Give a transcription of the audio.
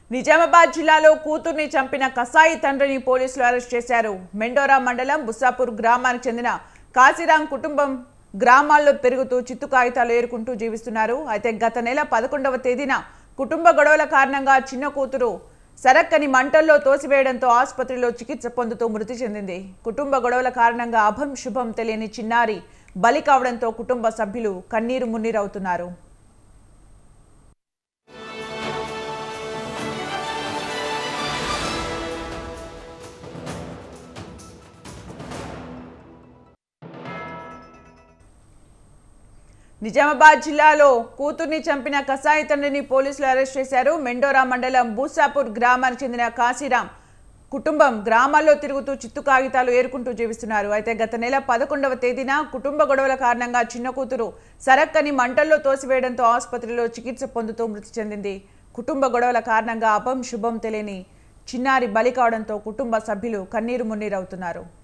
నిజామాబాద్ జిల్లాలో కూతుర్ని చంపిన కసాయి తండ్రిని పోలీసులు అరెస్ట్ చేశారు మెండోరా మండలం బుస్సాపూర్ గ్రామానికి చెందిన కాశీరాం కుటుంబం గ్రామాల్లో తిరుగుతూ చిత్తు కాగితాలు ఏరుకుంటూ జీవిస్తున్నారు అయితే గత నెల పదకొండవ తేదీన కుటుంబ గొడవల కారణంగా చిన్న కూతురు సరక్కని మంటల్లో తోసివేయడంతో ఆసుపత్రిలో చికిత్స పొందుతూ మృతి చెందింది కుటుంబ గొడవల కారణంగా అభం శుభం తెలియని చిన్నారి బలి కావడంతో కుటుంబ సభ్యులు కన్నీరు మున్నీరవుతున్నారు నిజామాబాద్ జిల్లాలో కూతుర్ని చంపిన కసాయి తండ్రిని పోలీసులు అరెస్ట్ చేశారు మెండోరా మండలం బూసాపూర్ గ్రామానికి చెందిన కాశీరాం కుటుంబం గ్రామాల్లో తిరుగుతూ చిత్తు కాగితాలు ఏరుకుంటూ జీవిస్తున్నారు అయితే గత నెల పదకొండవ తేదీన కుటుంబ గొడవల కారణంగా చిన్న కూతురు సరక్కని మంటల్లో తోసివేయడంతో ఆసుపత్రిలో చికిత్స పొందుతూ మృతి చెందింది కుటుంబ గొడవల కారణంగా అపం శుభం తెలియని చిన్నారి బలి కావడంతో కుటుంబ సభ్యులు కన్నీరు మున్నీరవుతున్నారు